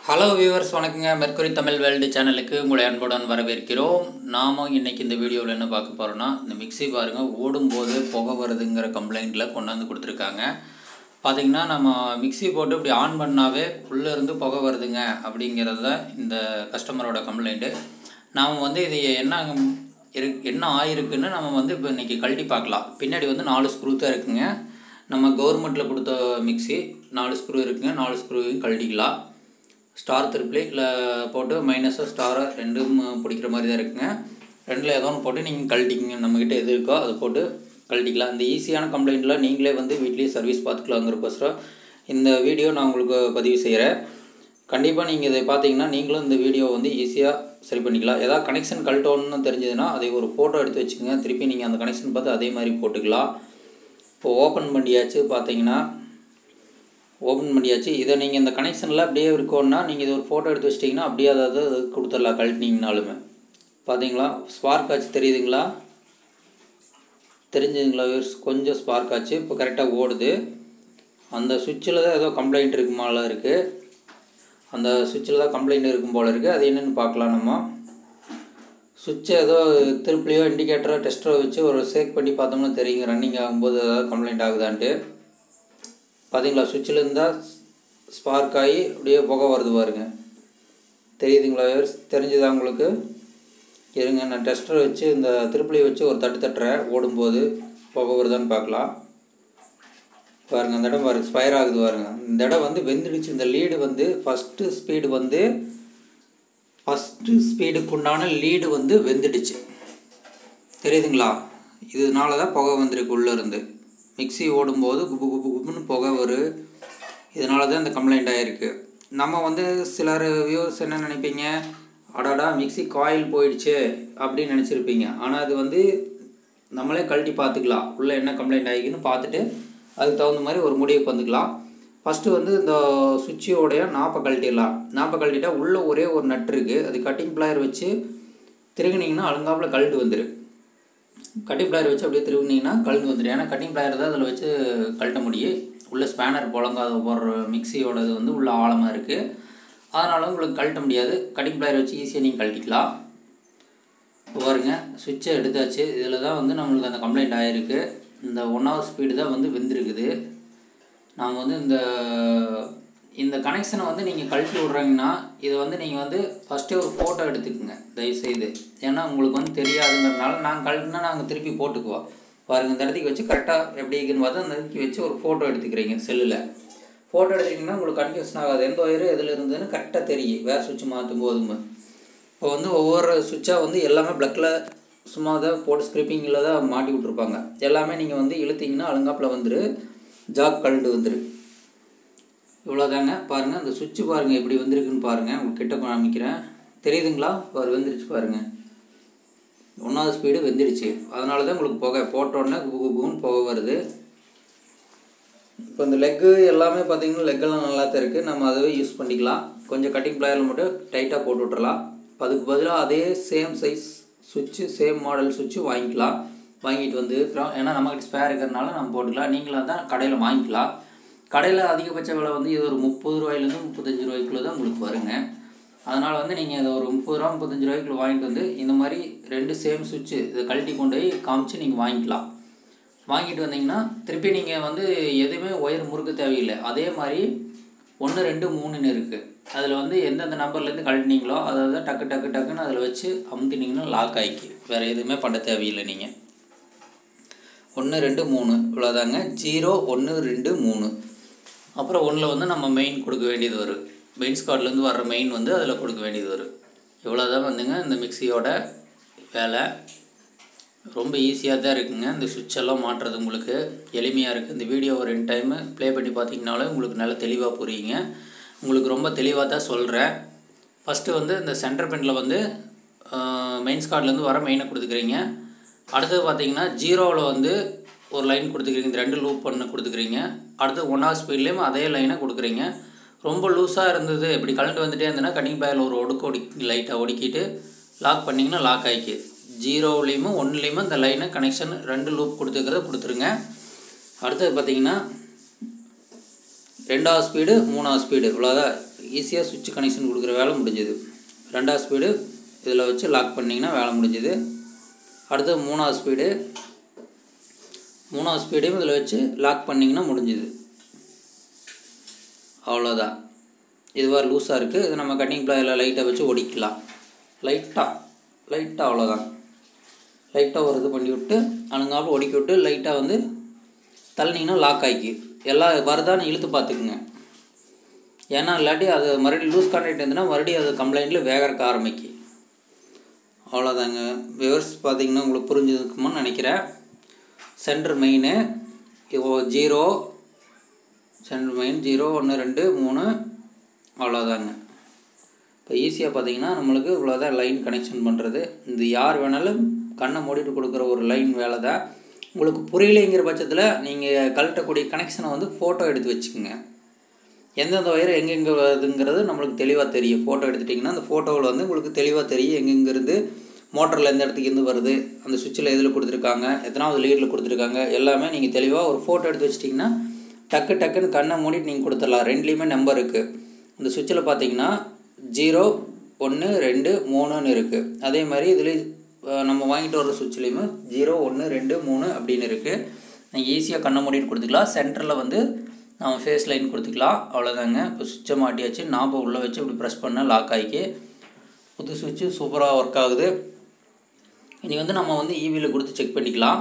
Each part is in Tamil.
ஹலோ வியூவர்ஸ் வணக்கங்க மெர்க்குரி தமிழ் வேர்ல்டு சேனலுக்கு உங்களை அன்புடன் வரவேற்கிறோம் நாம இன்னைக்கு இந்த வீடியோவில் என்ன பார்க்க போகிறோன்னா இந்த மிக்ஸி பாருங்கள் ஓடும்போது புகை வருதுங்கிற கம்ப்ளைண்ட்டில் கொண்டாந்து கொடுத்துருக்காங்க பார்த்தீங்கன்னா நம்ம மிக்ஸி போட்டு இப்படி ஆன் பண்ணாவே உள்ளே இருந்து புகை வருதுங்க அப்படிங்கிறது தான் இந்த கஸ்டமரோட கம்ப்ளைண்ட்டு நாம் வந்து இது என்ன இரு என்ன ஆயிருக்குன்னு நம்ம வந்து இப்போ இன்றைக்கி கழட்டி பார்க்கலாம் பின்னாடி வந்து நாலு ஸ்க்ரூ தான் இருக்குங்க நம்ம கவர்மெண்ட்டில் கொடுத்த மிக்ஸி நாலு ஸ்க்ரூ இருக்குங்க நாலு ஸ்க்ரூவையும் கழட்டிக்கலாம் ஸ்டார் திருப்ளி இல்லை போட்டு மைனஸோ ஸ்டாரோ ரெண்டும் பிடிக்கிற மாதிரி தான் இருக்குங்க ரெண்டில் ஏதோ ஒன்று போட்டு நீங்கள் கழட்டிக்கிங்க நம்மக்கிட்ட எது இருக்கோ அதை போட்டு கழட்டிக்கலாம் இந்த ஈஸியான கம்ப்ளைண்ட்டில் நீங்களே வந்து வீட்லேயே சர்வீஸ் பார்த்துக்கலாங்கிறக்கோசரம் இந்த வீடியோ நான் உங்களுக்கு பதிவு செய்கிறேன் கண்டிப்பாக நீங்கள் இதை பார்த்தீங்கன்னா நீங்களும் இந்த வீடியோ வந்து ஈஸியாக சரி பண்ணிக்கலாம் ஏதாவது கனெக்ஷன் கழட்டோன்னு தெரிஞ்சதுன்னா அதை ஒரு ஃபோட்டோ எடுத்து வச்சுக்கோங்க திருப்பி நீங்கள் அந்த கனெக்ஷன் பார்த்து அதே மாதிரி போட்டுக்கலாம் இப்போ ஓப்பன் பண்ணியாச்சு பார்த்தீங்கன்னா ஓப்பன் பண்ணியாச்சு இதை நீங்கள் இந்த கனெக்ஷனில் அப்படியே இருக்கோன்னா நீங்கள் இது ஒரு ஃபோட்டோ எடுத்து வச்சிட்டிங்கன்னா அப்படியே அதாவது அது கொடுத்துடலாம் கழட்டினீங்கனாலுமே பார்த்தீங்களா ஸ்பார்க் ஆச்சு தெரியுதுங்களா தெரிஞ்சுதுங்களா viewers? கொஞ்சம் ஸ்பார்க் ஆச்சு இப்போ கரெக்டாக ஓடுது அந்த சுவிட்சில் தான் ஏதோ கம்ப்ளைண்ட் இருக்குமால இருக்குது அந்த சுவிட்சில் தான் கம்ப்ளைண்ட் இருக்கும் போல் இருக்குது அது என்னென்னு பார்க்கலாம் நம்ம சுவிட்சை ஏதோ திருப்பிலையோ இண்டிகேட்டரோ டெஸ்டரோ வச்சு ஒரு சேக் பண்ணி பார்த்தோம்னா தெரியுங்க ரன்னிங் ஆகும்போது ஏதாவது கம்ப்ளைண்ட் ஆகுதான்ட்டு பார்த்தீங்களா சுவிட்சில் இருந்தால் ஸ்பார்க் ஆகி அப்படியே புகை வருது பாருங்க தெரியுதுங்களா viewers? தெரிஞ்சுதா உங்களுக்கு இருங்க நான் டெஸ்டர் வச்சு இந்த திருப்பிலி வச்சு ஒரு தட்டு தட்டுறேன் ஓடும்போது புகை வருதான்னு பார்க்கலாம் பாருங்க அந்த இடம் பாருங்க ஸ்பயர் ஆகுது பாருங்க இந்த இடம் வந்து வெந்துடுச்சு இந்த லீடு வந்து ஃபஸ்ட்டு ஸ்பீடு வந்து ஃபஸ்ட்டு ஸ்பீடுக்கு உண்டான லீடு வந்து வெந்துடுச்சு தெரியுதுங்களா இதனால தான் புகை வந்திருக்கு உள்ளே இருந்து மிக்ஸி ஓடும்போது குபு குபு குபுன்னு புகை வரும் இதனால தான் இந்த கம்ப்ளைண்ட் ஆகிருக்கு நம்ம வந்து சிலர் வியூவர்ஸ் என்ன நினைப்பீங்க அடாடா மிக்ஸி காயில் போயிடுச்சு அப்படின்னு நினச்சிருப்பீங்க ஆனால் அது வந்து நம்மளே கழட்டி பார்த்துக்கலாம் உள்ளே என்ன கம்ப்ளைண்ட் ஆகிக்குன்னு பார்த்துட்டு அதுக்கு தகுந்த மாதிரி ஒரு முடிவுக்கு வந்துக்கலாம் ஃபஸ்ட்டு வந்து இந்த சுவிட்சோடைய நாப்பை கழட்டிடலாம் நாப்பை கழட்டிட்டா உள்ளே ஒரே ஒரு நட் இருக்குது அது கட்டிங் பிளாயர் வச்சு திருகுனீங்கன்னா அழுங்காப்புல கழட்டு வந்துடும் கட்டிங் பிளாயர் வச்சு அப்படியே திருவினீங்கன்னா கழண்டு வந்துடும் ஏன்னா கட்டிங் பிளாயர் தான் அதில் வச்சு கழட்ட முடியும் உள்ள ஸ்பேனர் புழங்காத போடுற மிக்சியோடது வந்து உள்ள ஆழமாக இருக்குது அதனால் உங்களுக்கு கழட்ட முடியாது கட்டிங் பிளாயர் வச்சு ஈஸியாக நீங்கள் கழட்டிக்கலாம் இப்போ பாருங்க சுவிட்சை எடுத்தாச்சு இதில் தான் வந்து நம்மளுக்கு அந்த கம்ப்ளைண்ட் ஆகிருக்கு இந்த ஒன் ஹவர் ஸ்பீடு தான் வந்து வெந்திருக்குது நாம் வந்து இந்த இந்த கனெக்ஷனை வந்து நீங்கள் கழட்டி விட்றீங்கன்னா இதை வந்து நீங்கள் வந்து ஃபஸ்ட்டே ஒரு ஃபோட்டோ எடுத்துக்கோங்க தயவுசெய்து ஏன்னா உங்களுக்கு வந்து தெரியாதுங்கிறதுனால நாங்கள் கழட்டினா நாங்கள் திருப்பி போட்டுக்குவோம் பாருங்கள் இந்த இடத்துக்கு வச்சு கரெக்டாக எப்படி இருக்குன்னு பார்த்தா அந்த இடத்துக்கு வச்சு ஒரு ஃபோட்டோ எடுத்துக்கிறீங்க செல்லில் ஃபோட்டோ எடுத்தீங்கன்னா உங்களுக்கு கன்ஃபியூஷன் ஆகாது எந்த ஒயரு எதில் இருந்ததுன்னு கரெக்டாக தெரியும் வேறு சுவிட்ச் மாற்றும் போதுமே இப்போ வந்து ஒவ்வொரு சுவிட்சாக வந்து எல்லாமே ப்ளக்கில் சும்மா தான் போட்டு ஸ்கிரிப்பிங்கில் தான் மாட்டி விட்ருப்பாங்க எல்லாமே நீங்கள் வந்து இழுத்தீங்கன்னா அழுங்காப்பில் வந்துரு ஜாக் கழண்டு வந்துரு இவ்வளோதாங்க பாருங்கள் அந்த சுவிட்சு பாருங்கள் எப்படி வந்திருக்குன்னு பாருங்கள் உங்களுக்கு கிட்ட காமிக்கிறேன் தெரியுதுங்களா பாரு வெந்துருச்சு பாருங்கள் ஒன்றாவது ஸ்பீடு வெந்துடுச்சு அதனால தான் உங்களுக்கு புகை போட்டோடனே குபு குபுன்னு புகை வருது இப்போ இந்த லெக்கு எல்லாமே பார்த்தீங்கன்னா லெக்கெல்லாம் நல்லா தான் இருக்குது நம்ம அதவே யூஸ் பண்ணிக்கலாம் கொஞ்சம் கட்டிங் பிளேயரில் மட்டும் டைட்டாக போட்டு விட்றலாம் இப்போ அதுக்கு பதிலாக அதே சேம் சைஸ் சுவிட்சு சேம் மாடல் சுவிட்சு வாங்கிக்கலாம் வாங்கிட்டு வந்து இருக்கிறோம் ஏன்னா நம்மகிட்ட ஸ்பேர் இருக்கிறனால நம்ம போட்டுக்கலாம் நீங்களும் தான் கடையில் வாங்கிக்கலாம் கடையில் அதிகபட்ச விலை வந்து இது ஒரு முப்பது ரூபாயிலேருந்து முப்பத்தஞ்சு ரூபாய்க்குள்ளே தான் உங்களுக்கு வருங்க அதனால் வந்து நீங்கள் இதை ஒரு முப்பது ரூபா முப்பத்தஞ்சு ரூபாய்க்குள்ள வாங்கிட்டு வந்து இந்த மாதிரி ரெண்டு சேம் சுவிட்சு இதை கழட்டி கொண்டு போய் காமிச்சு நீங்கள் வாங்கிக்கலாம் வாங்கிட்டு வந்தீங்கன்னா திருப்பி நீங்கள் வந்து எதுவுமே ஒயர் முறுக்க தேவையில்லை அதே மாதிரி ஒன்று ரெண்டு மூணுன்னு இருக்குது அதில் வந்து எந்தெந்த நம்பர்லேருந்து கழட்டினீங்களோ அதாவது டக்கு டக்கு டக்குன்னு அதில் வச்சு அமுத்தினீங்கன்னா லாக் ஆகிக்கு வேறு எதுவுமே பண்ண தேவையில்லை நீங்கள் ஒன்று ரெண்டு மூணு இவ்வளோதாங்க ஜீரோ ஒன்று ரெண்டு மூணு அப்புறம் ஒன்றில் வந்து நம்ம மெயின் கொடுக்க வேண்டியது வரும் மெயின்ஸ் கார்ட்லேருந்து வர்ற மெயின் வந்து அதில் கொடுக்க வேண்டியது வரும் இவ்வளோதான் வந்துங்க இந்த மிக்சியோட வேலை ரொம்ப ஈஸியாக தான் இருக்குங்க இந்த சுவிட்ச் எல்லாம் மாட்டுறது உங்களுக்கு எளிமையாக இருக்குது இந்த வீடியோ ஒரு ரெண்டு டைமு ப்ளே பண்ணி பார்த்தீங்கனாலும் உங்களுக்கு நல்லா தெளிவாக புரியுங்க உங்களுக்கு ரொம்ப தெளிவாக தான் சொல்கிறேன் ஃபஸ்ட்டு வந்து இந்த சென்டர் பெண்டில் வந்து மெயின்ஸ் கார்ட்லேருந்து வர மெயினை கொடுத்துக்கிறீங்க அடுத்தது பார்த்தீங்கன்னா ஜீரோவில் வந்து ஒரு லைன் கொடுத்துக்கிறீங்க இந்த ரெண்டு லூப் பண்ண கொடுத்துக்கிறீங்க அடுத்து ஒன்றாவது ஸ்பீட்லேயும் அதே லைனை கொடுக்குறீங்க ரொம்ப லூஸாக இருந்தது இப்படி கலண்டு வந்துட்டே இருந்ததுன்னா கட்டிங் பேரில் ஒரு ஒடுக்கு ஒடுக்கி லைட்டாக ஒடுக்கிட்டு லாக் பண்ணிங்கன்னா லாக் ஆகிக்கு ஜீரோவிலையுமே ஒன்றுலேயுமே இந்த லைனை கனெக்ஷன் ரெண்டு லூப் கொடுத்துக்கிறத கொடுத்துருங்க அடுத்தது பார்த்தீங்கன்னா ரெண்டாவது ஸ்பீடு மூணாவது ஸ்பீடு இவ்வளோதான் ஈஸியாக சுவிட்ச் கனெக்ஷன் கொடுக்குற வேலை முடிஞ்சுது ரெண்டாவது ஸ்பீடு இதில் வச்சு லாக் பண்ணிங்கன்னா வேலை முடிஞ்சுது அடுத்து மூணாவது ஸ்பீடு மூணாவது ஸ்பீடையும் இதில் வச்சு லாக் பண்ணிங்கன்னா முடிஞ்சுது அவ்வளோதான் இதுவாக லூஸாக இருக்குது இது நம்ம கட்டிங் பிளாயில் லைட்டை வச்சு ஒடிக்கலாம் லைட்டாக லைட்டாக அவ்வளோதான் லைட்டாக ஒரு இது பண்ணி விட்டு அணுங்காமல் ஒடிக்கி விட்டு லைட்டாக வந்து தள்ளினீங்கன்னா லாக் ஆகி எல்லாம் வருதான்னு இழுத்து பார்த்துக்குங்க ஏன்னா இல்லாட்டி அது மறுபடியும் லூஸ் கான்டாக்ட் இருந்ததுன்னா மறுபடியும் அது கம்ப்ளைண்ட்டில் வேகறக்க ஆரம்பிக்கும் அவ்வளோதாங்க விவர்ஸ் பார்த்தீங்கன்னா உங்களுக்கு புரிஞ்சுக்குமான்னு நினைக்கிறேன் சென்டர் மெயின் இப்போ ஜீரோ சென்டர் மெயின் ஜீரோ ஒன்று ரெண்டு மூணு அவ்வளோதாங்க இப்போ ஈஸியாக பார்த்தீங்கன்னா நம்மளுக்கு இவ்வளோதான் லைன் கனெக்ஷன் பண்ணுறது இது யார் வேணாலும் கண்ணை மூடிட்டு கொடுக்குற ஒரு லைன் வேலை தான் உங்களுக்கு புரியலைங்கிற பட்சத்தில் நீங்கள் கழட்டக்கூடிய கனெக்ஷனை வந்து ஃபோட்டோ எடுத்து வச்சுக்கோங்க எந்தெந்த ஒயர் எங்கெங்கே வருதுங்கிறது நம்மளுக்கு தெளிவாக தெரியும் ஃபோட்டோ எடுத்துட்டிங்கன்னா அந்த ஃபோட்டோவில் வந்து உங்களுக்கு தெளிவாக தெரியும் எங்கெங்கேருந்து மோட்டரில் எந்த இடத்துக்கு இருந்து வருது அந்த சுவிட்சில் எதில் கொடுத்துருக்காங்க எத்தனாவது லீடில் கொடுத்துருக்காங்க எல்லாமே நீங்கள் தெளிவாக ஒரு ஃபோட்டோ எடுத்து வச்சிட்டிங்கன்னா டக்கு டக்குன்னு கண்ணை மூடிட்டு நீங்கள் கொடுத்துடலாம் ரெண்டுலேயுமே நம்பர் இருக்குது இந்த சுவிட்சில் பார்த்தீங்கன்னா ஜீரோ ஒன்று ரெண்டு மூணுன்னு இருக்குது அதே மாதிரி இதில் நம்ம வாங்கிட்டு வர சுவிட்ச்லேயுமே ஜீரோ ஒன்று ரெண்டு மூணு அப்படின்னு இருக்குது நீங்கள் ஈஸியாக கண்ணை மூடிட்டு கொடுத்துக்கலாம் சென்டரில் வந்து நம்ம ஃபேஸ் லைன் கொடுத்துக்கலாம் அவ்வளோதாங்க இப்போ சுவிட்சை மாட்டியாச்சு நாப்பை உள்ளே வச்சு இப்படி ப்ரெஸ் பண்ணால் லாக் ஆகிக்கி புது சுவிட்சு சூப்பராக ஒர்க் ஆகுது இனி வந்து நம்ம வந்து ஈவியில் கொடுத்து செக் பண்ணிக்கலாம்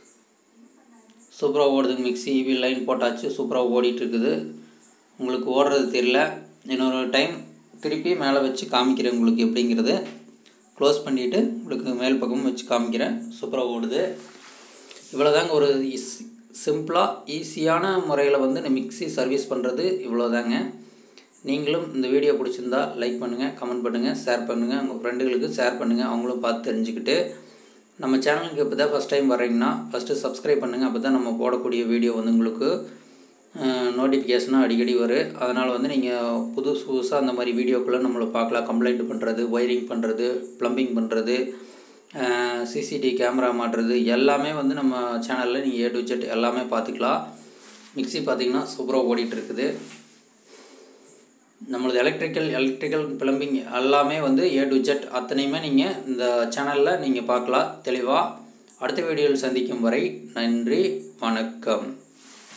சூப்பராக ஓடுதுங்க மிக்ஸி ஈவி லைன் போட்டாச்சு சூப்பராக ஓடிட்டு இருக்குது உங்களுக்கு ஓடுறது தெரியல இன்னொரு டைம் திருப்பி மேலே வச்சு காமிக்கிறேன் உங்களுக்கு எப்படிங்கிறது க்ளோஸ் பண்ணிவிட்டு உங்களுக்கு மேல் பக்கமும் வச்சு காமிக்கிறேன் சூப்பராக ஓடுது இவ்வளோதாங்க ஒரு இஸ் சிம்பிளாக ஈஸியான முறையில் வந்து இந்த மிக்ஸி சர்வீஸ் பண்ணுறது இவ்வளோதாங்க நீங்களும் இந்த வீடியோ பிடிச்சிருந்தா லைக் பண்ணுங்கள் கமெண்ட் பண்ணுங்கள் ஷேர் பண்ணுங்கள் உங்கள் ஃப்ரெண்டுகளுக்கு ஷேர் பண்ணுங்கள் அவங்களும் பார்த்து தெரிஞ்சுக்கிட்டு நம்ம சேனலுக்கு இப்போ தான் ஃபஸ்ட் டைம் வர்றீங்கன்னா ஃபஸ்ட்டு சப்ஸ்கிரைப் பண்ணுங்கள் அப்போ தான் நம்ம போடக்கூடிய வீடியோ வந்து உங்களுக்கு நோட்டிஃபிகேஷனாக அடிக்கடி வரும் அதனால் வந்து நீங்கள் புதுசு புதுசாக அந்த மாதிரி வீடியோக்குள்ளே நம்மளை பார்க்கலாம் கம்ப்ளைண்ட் பண்ணுறது ஒயரிங் பண்ணுறது ப்ளம்பிங் பண்ணுறது சிசிடிவி கேமரா மாட்டுறது எல்லாமே வந்து நம்ம சேனலில் நீங்கள் ஏ டு ஜெட் எல்லாமே பார்த்துக்கலாம் மிக்ஸி பார்த்தீங்கன்னா சூப்பராக ஓடிட்டுருக்குது நம்மளது எலக்ட்ரிக்கல் எலக்ட்ரிக்கல் ப்ளம்பிங் எல்லாமே வந்து ஏ டு ஜெட் அத்தனையுமே நீங்கள் இந்த சேனலில் நீங்கள் பார்க்கலாம் தெளிவாக அடுத்த வீடியோவில் சந்திக்கும் வரை நன்றி வணக்கம்